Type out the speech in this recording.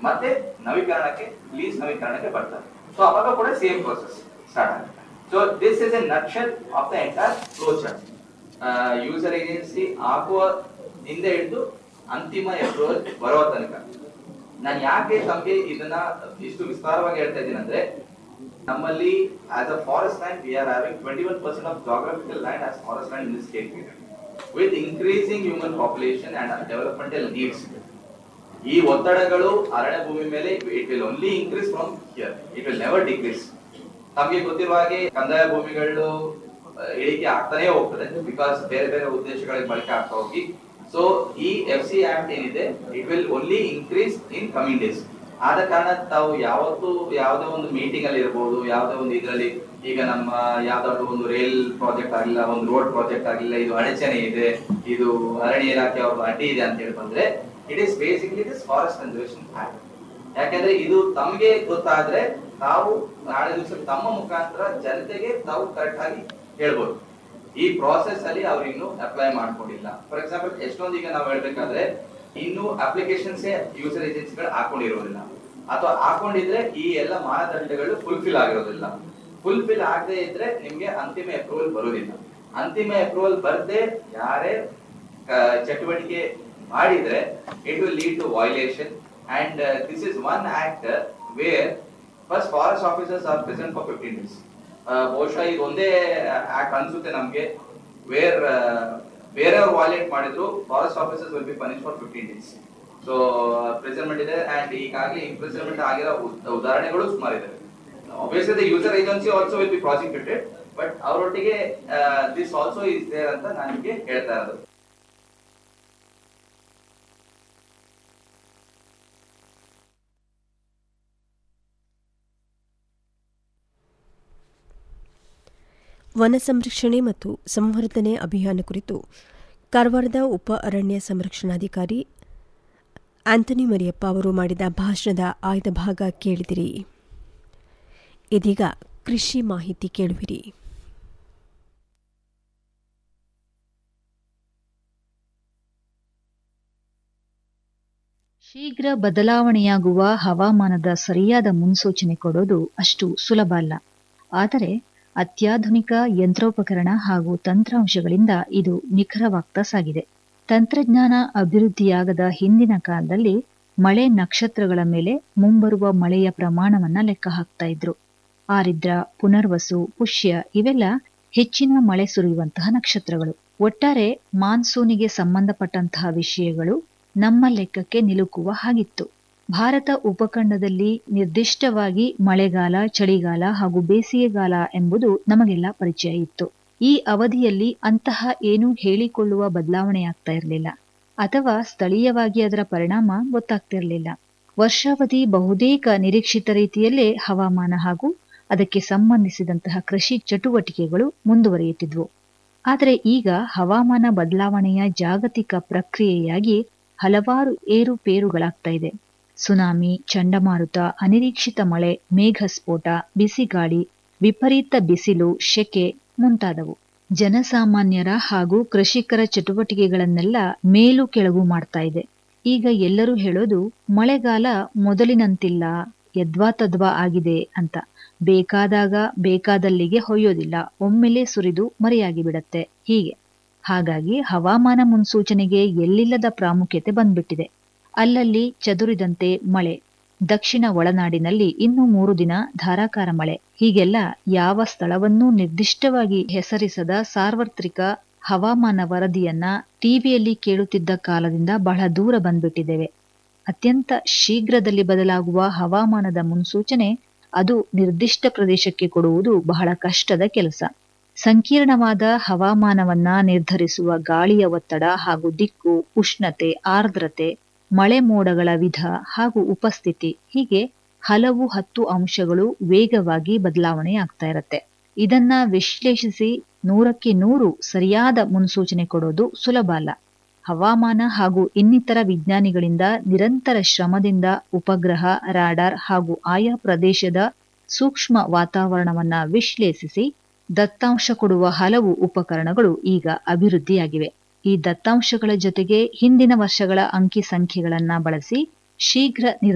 ಮತ್ತೆ ನವೀಕರಣಕ್ಕೆ ಲೀಸ್ ನವೀಕರಣಕ್ಕೆ ಬರ್ತಾರೆ ಸೊ ಅವಾಗ ಕೂಡ ಸೇಮ್ ಪ್ರೋಸೆಸ್ ಸ್ಟಾರ್ಟ್ ಆಗುತ್ತೆ so this is a nutshell of the entire flow chart user agency ಹಾಕುವ ಹಿಂದೆ ಹಿಡಿದು ಅಂತಿಮ ಅಪ್ರೂವಲ್ ಬರುವ ತನಕ ನಾನು ಯಾಕೆ ತಮಗೆ ಇದನ್ನ ಇಷ್ಟು ವಿಸ್ತಾರವಾಗಿ ಹೇಳ್ತಾ ಇದ್ದೀನಿ ಅಂದ್ರೆ ನಮ್ಮಲ್ಲಿ as a forest land we are having twenty one percent of geographical land as forest land in this state with increasing human population and developmental needs ಈ ಒತ್ತಡಗಳು ಅರಣ್ಯ ಭೂಮಿ ಮೇಲೆ it will only increase from here it will never decrease ತಮಗೆ ಗೊತ್ತಿರುವ ಹಾಗೆ ಕಂದಾಯ ಭೂಮಿಗಳು ಆ, ಇಳಿಕೆ ಆಗ್ತಾನೆ ಹೋಗ್ತದೆ ಬಿಕಾಸ್ ಬೇರೆ ಬೇರೆ ಉದ್ದೇಶಗಳಿಗೆ ಬಳಕೆ ಆಗ್ತಾ ಹೋಗಿ ಸೊ ಈ ಎಫ್ ಸಿ ಆಕ್ಟ್ ಏನಿದೆ it will only increase in coming days ಆದ ಕಾರಣ ತಾವು ಯಾವತ್ತು ಯಾವ್ದೋ ಒಂದು ಮೀಟಿಂಗ್ ಅಲ್ಲಿ ಇರ್ಬೋದು ಯಾವ್ದೋ ಒಂದು ಇದರಲ್ಲಿ ಈಗ ನಮ್ಮ ಯಾವ್ದಾದ್ರು ಒಂದು ರೈಲ್ ಪ್ರಾಜೆಕ್ಟ್ ಆಗಿಲ್ಲ ಒಂದು ರೋಡ್ ಪ್ರಾಜೆಕ್ಟ್ ಆಗಿಲ್ಲ ಇದು ಅಡಚಣೆ ಇದೆ ಇದು ಅರಣ್ಯ ಇಲಾಖೆ ಅವ್ರದ್ದು ಅಡ್ಡಿ ಇದೆ ಅಂತ ಹೇಳಿ ಬಂದ್ರೆ it is basically this forest conservation act ಯಾಕಂದ್ರೆ ಇದು ತಮಗೆ ಗೊತ್ತಾದ್ರೆ ತಾವು ನಾಳೆ ದಿವಸ ತಮ್ಮ ಮುಖಾಂತರ ಜನತೆಗೆ ತಾವು ಕರೆಕ್ಟ್ ಆಗಿ ಹೇಳ್ಬೋದು ಈ ಪ್ರಾಸೆಸ್ ಅಲ್ಲಿ ಅವ್ರು ಇನ್ನು ಅಪ್ಲೈ ಮಾಡ್ಕೊಂಡಿಲ್ಲ ಫಾರ್ ಎಕ್ಸಾಂಪಲ್ ಎಷ್ಟೊಂದು ಈಗ ನಾವು ಹೇಳ್ಬೇಕಾದ್ರೆ ಇನ್ನು ಅಪ್ಲಿಕೇಶನ್ಸ್ ಯೂಸರ್ ಏಜೆನ್ಸಿಗಳು ಹಾಕೊಂಡಿರೋದಿಲ್ಲ ಅಥವಾ ಹಾಕೊಂಡಿದ್ರೆ ಈ ಎಲ್ಲ ಮಾನದಂಡಗಳು ಫುಲ್ಫಿಲ್ ಆಗಿರೋದಿಲ್ಲ ಫುಲ್ಫಿಲ್ ಆಗದೆ ಇದ್ರೆ ನಿಮ್ಗೆ ಅಂತಿಮ ಅಪ್ರೂವಲ್ ಬರೋದಿಲ್ಲ ಅಂತಿಮ ಅಪ್ರೂವಲ್ ಬರ್ದೆ ಯಾರೇ ಆ, ಚಟುವಟಿಕೆ ಮಾಡಿದ್ರೆ it will lead to violation and this is one act where first forest officers are present for fifteen days ಬಹುಶಃ ಇದು ಒಂದೇ ಆಕ್ಟ್ ಅನ್ಸುತ್ತೆ ನಮ್ಗೆ ವೇರ್ ಬೇರೆಯವ್ರು ವಾಲೇಟ್ ಮಾಡಿದ್ರು forest officers will be punish for fifteen days so ಪ್ರೆಸರ್ಮೆಂಟ್ ಇದೆ and ಈಗಾಗಲೇ ಇಂಪ್ರೆಸರ್ಮೆಂಟ್ ಆಗಿರೋ ಉದ್- ಉದಾಹರಣೆಗಳು ಸುಮಾರು ಇದೆ obviously the user agency also will be prosecuted but ಅವರೊಟ್ಟಿಗೆ ದಿಸ್ ಆಲ್ಸೋ ಇಸ್ ದೇರ್ ಅಂತ ನಾನು ನಿಮಗೆ ಹೇಳ್ತಾ ಇರೋದು ವನ ಸಂರಕ್ಷಣೆ ಮತ್ತು ಸಂವರ್ಧನೆ ಅಭಿಯಾನ ಕುರಿತು ಕಾರವಾರದ ಉಪ ಅರಣ್ಯ ಸಂರಕ್ಷಣಾಧಿಕಾರಿ ಆಂಟನಿ ಮರಿಯಪ್ಪ ಅವರು ಮಾಡಿದ ಭಾಷಣದ ಆಯ್ದ ಭಾಗ ಕೇಳಿದಿರಿ ಇದೀಗ ಕೃಷಿ ಮಾಹಿತಿ ಕೇಳುವಿರಿ ಶೀಘ್ರ ಬದಲಾವಣೆಯಾಗುವ ಹವಾಮಾನದ ಸರಿಯಾದ ಮುನ್ಸೂಚನೆ ಕೊಡೋದು ಅಷ್ಟು ಸುಲಭ ಅಲ್ಲ ಆದರೆ ಅತ್ಯಾಧುನಿಕ ಯಂತ್ರೋಪಕರಣ ಹಾಗೂ ತಂತ್ರಾಂಶಗಳಿಂದ ಇದು ನಿಖರವಾಗ್ತಾ ಸಾಗಿದೆ ತಂತ್ರಜ್ಞಾನ ಅಭಿವೃದ್ಧಿಯಾಗದ ಹಿಂದಿನ ಕಾಲದಲ್ಲಿ ಮಳೆ ನಕ್ಷತ್ರಗಳ ಮೇಲೆ ಮುಂಬರುವ ಮಳೆಯ ಪ್ರಮಾಣವನ್ನ ಲೆಕ್ಕ ಹಾಕ್ತಾ ಇದ್ರು ಆರಿದ್ರ ಪುನರ್ವಸು ಪುಷ್ಯ ಇವೆಲ್ಲ ಹೆಚ್ಚಿನ ಮಳೆ ಸುರಿಯುವಂತಹ ನಕ್ಷತ್ರಗಳು ಒಟ್ಟಾರೆ ಮಾನ್ಸೂನಿಗೆ ಸಂಬಂಧಪಟ್ಟಂತಹ ವಿಷಯಗಳು ನಮ್ಮ ಲೆಕ್ಕಕ್ಕೆ ನಿಲುಕುವ ಹಾಗಿತ್ತು ಭಾರತ ಉಪಖಂಡದಲ್ಲಿ ನಿರ್ದಿಷ್ಟವಾಗಿ ಮಳೆಗಾಲ ಚಳಿಗಾಲ ಹಾಗೂ ಬೇಸಿಗೆಗಾಲ ಎಂಬುದು ನಮಗೆಲ್ಲ ಪರಿಚಯ ಇತ್ತು ಈ ಅವಧಿಯಲ್ಲಿ ಅಂತಹ ಏನೂ ಹೇಳಿಕೊಳ್ಳುವ ಬದಲಾವಣೆಯಾಗ್ತಾ ಇರಲಿಲ್ಲ ಅಥವಾ ಸ್ಥಳೀಯವಾಗಿ ಅದರ ಪರಿಣಾಮ ಗೊತ್ತಾಗ್ತಿರಲಿಲ್ಲ ವರ್ಷಾವಧಿ ಬಹುತೇಕ ನಿರೀಕ್ಷಿತ ರೀತಿಯಲ್ಲೇ ಹವಾಮಾನ ಹಾಗೂ ಅದಕ್ಕೆ ಸಂಬಂಧಿಸಿದಂತಹ ಕೃಷಿ ಚಟುವಟಿಕೆಗಳು ಮುಂದುವರಿಯುತ್ತಿದ್ವು ಆದರೆ ಈಗ ಹವಾಮಾನ ಬದಲಾವಣೆಯ ಜಾಗತಿಕ ಪ್ರಕ್ರಿಯೆಯಾಗಿ ಹಲವಾರು ಏರುಪೇರುಗಳಾಗ್ತಾ ಇದೆ ಸುನಾಮಿ ಚಂಡಮಾರುತ ಅನಿರೀಕ್ಷಿತ ಮಳೆ ಮೇಘಸ್ಫೋಟ ಬಿಸಿಗಾಳಿ ವಿಪರೀತ ಬಿಸಿಲು ಶೆಕೆ ಮುಂತಾದವು ಜನಸಾಮಾನ್ಯರ ಹಾಗೂ ಕೃಷಿಕರ ಚಟುವಟಿಕೆಗಳನ್ನೆಲ್ಲ ಮೇಲು ಕೆಳಗು ಮಾಡ್ತಾ ಇದೆ ಈಗ ಎಲ್ಲರೂ ಹೇಳೋದು ಮಳೆಗಾಲ ಮೊದಲಿನಂತಿಲ್ಲ ಯದ್ವಾ ತದ್ವಾ ಆಗಿದೆ ಅಂತ ಬೇಕಾದಾಗ ಬೇಕಾದಲ್ಲಿಗೆ ಹೊಯ್ಯೋದಿಲ್ಲ ಒಮ್ಮೆಲೆ ಸುರಿದು ಮರೆಯಾಗಿ ಬಿಡತ್ತೆ ಹೀಗೆ ಹಾಗಾಗಿ ಹವಾಮಾನ ಮುನ್ಸೂಚನೆಗೆ ಎಲ್ಲಿಲ್ಲದ ಪ್ರಾಮುಖ್ಯತೆ ಬಂದ್ಬಿಟ್ಟಿದೆ ಅಲ್ಲಲ್ಲಿ ಚದುರಿದಂತೆ ಮಳೆ ದಕ್ಷಿಣ ಒಳನಾಡಿನಲ್ಲಿ ಇನ್ನು ಮೂರು ದಿನ ಧಾರಾಕಾರ ಮಳೆ ಹೀಗೆಲ್ಲ ಯಾವ ಸ್ಥಳವನ್ನೂ ನಿರ್ದಿಷ್ಟವಾಗಿ ಹೆಸರಿಸದ ಸಾರ್ವತ್ರಿಕ ಹವಾಮಾನ ವರದಿಯನ್ನ ಟಿವಿಯಲ್ಲಿ ಕೇಳುತ್ತಿದ್ದ ಕಾಲದಿಂದ ಬಹಳ ದೂರ ಬಂದ್ಬಿಟ್ಟಿದ್ದೇವೆ ಅತ್ಯಂತ ಶೀಘ್ರದಲ್ಲಿ ಬದಲಾಗುವ ಹವಾಮಾನದ ಮುನ್ಸೂಚನೆ ಅದು ನಿರ್ದಿಷ್ಟ ಪ್ರದೇಶಕ್ಕೆ ಕೊಡುವುದು ಬಹಳ ಕಷ್ಟದ ಕೆಲಸ ಸಂಕೀರ್ಣವಾದ ಹವಾಮಾನವನ್ನ ನಿರ್ಧರಿಸುವ ಗಾಳಿಯ ಒತ್ತಡ ಹಾಗೂ ದಿಕ್ಕು ಉಷ್ಣತೆ ಆರ್ದ್ರತೆ ಮಳೆ ಮೋಡಗಳ ವಿಧ ಹಾಗೂ ಉಪಸ್ಥಿತಿ ಹೀಗೆ ಹಲವು ಹತ್ತು ಅಂಶಗಳು ವೇಗವಾಗಿ ಬದಲಾವಣೆಯಾಗ್ತಾ ಇರತ್ತೆ ಇದನ್ನ ವಿಶ್ಲೇಷಿಸಿ ನೂರಕ್ಕೆ ನೂರು ಸರಿಯಾದ ಮುನ್ಸೂಚನೆ ಕೊಡೋದು ಸುಲಭ ಅಲ್ಲ ಹವಾಮಾನ ಹಾಗೂ ಇನ್ನಿತರ ವಿಜ್ಞಾನಿಗಳಿಂದ ನಿರಂತರ ಶ್ರಮದಿಂದ ಉಪಗ್ರಹ ರಾಡಾರ್ ಹಾಗೂ ಆಯಾ ಪ್ರದೇಶದ ಸೂಕ್ಷ್ಮ ವಾತಾವರಣವನ್ನ ವಿಶ್ಲೇಷಿಸಿ ದತ್ತಾಂಶ ಕೊಡುವ ಹಲವು ಉಪಕರಣಗಳು ಈಗ ಅಭಿವೃದ್ಧಿಯಾಗಿವೆ ಈ ದತ್ತಾಂಶಗಳ ಜೊತೆಗೆ ಹಿಂದಿನ ವರ್ಷಗಳ ಅಂಕಿ ಸಂಖ್ಯೆಗಳನ್ನ ಬಳಸಿ ಶೀಘ್ರ